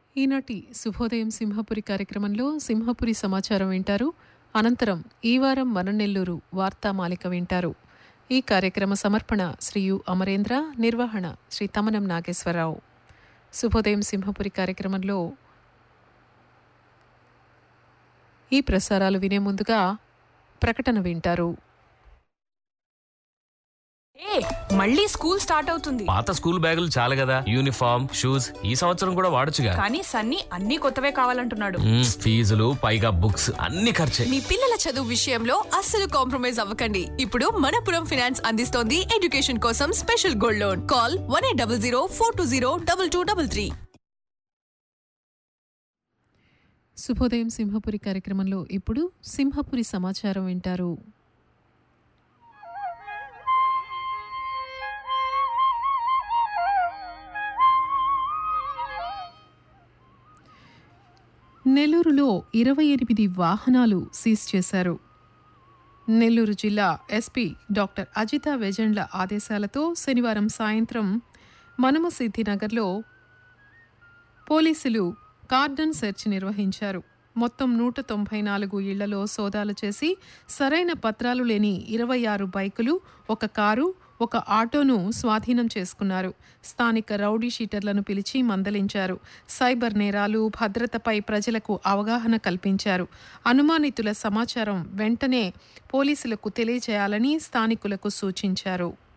ఈనాటి శుభోదయం సింహపురి కార్యక్రమంలో సింహపురి సమాచారం వింటారు అనంతరం ఈ వారం మన నెల్లూరు వార్తామాలిక వింటారు ఈ కార్యక్రమ సమర్పణ శ్రీ యు అమరేంద్ర నిర్వహణ శ్రీ తమనం నాగేశ్వరరావు శుభోదయం సింహపురి కార్యక్రమంలో ఈ ప్రసారాలు వినే ముందుగా ప్రకటన వింటారు ఏ మళ్ళీ స్కూల్ స్టార్ట్ అవుతుంది పాత స్కూల్ బ్యాగులు చాలు కదా యూనిఫామ్ షూస్ ఈ సంవత్సరం కూడా వాడొచ్చుగా కానీ సన్నీ అన్ని కొత్తవే కావాలంటున్నాడు మ్మ్, ఫీజులు పైగా బుక్స్ అన్ని ఖర్చే మీ పిల్లల చదువు విషయంలో అస్సలు కాంప్రమైజ్ అవ్వకండి ఇప్పుడు మనపురం ఫైనాన్స్ అందిస్తోంది ఎడ్యుకేషన్ కోసం special gold loan call one eight double zero four two zero double two double three Shubhodayam Simhapuri కార్యక్రమంలో ఇప్పుడు సింహపురి సమాచారం వింటారు నెల్లూరులో ఇరవై ఎనిమిది వాహనాలు సీజ్ చేశారు నెల్లూరు జిల్లా ఎస్పీ డాక్టర్ అజిత వెజండ్ల ఆదేశాలతో శనివారం సాయంత్రం మనుమసిద్ధి నగర్లో పోలీసులు కార్డన్ సెర్చ్ నిర్వహించారు మొత్తం నూట తొంభై నాలుగు ఇళ్లలో సోదాలు చేసి సరైన పత్రాలు లేని ఇరవై ఆరు బైకులు ఒక కారు ఒక ఆటోను స్వాధీనం చేసుకున్నారు స్థానిక రౌడీ షీటర్లను పిలిచి మందలించారు సైబర్ నేరాలు భద్రతపై ప్రజలకు అవగాహన కల్పించారు అనుమానితుల సమాచారం వెంటనే పోలీసులకు తెలియజేయాలని స్థానికులకు సూచించారు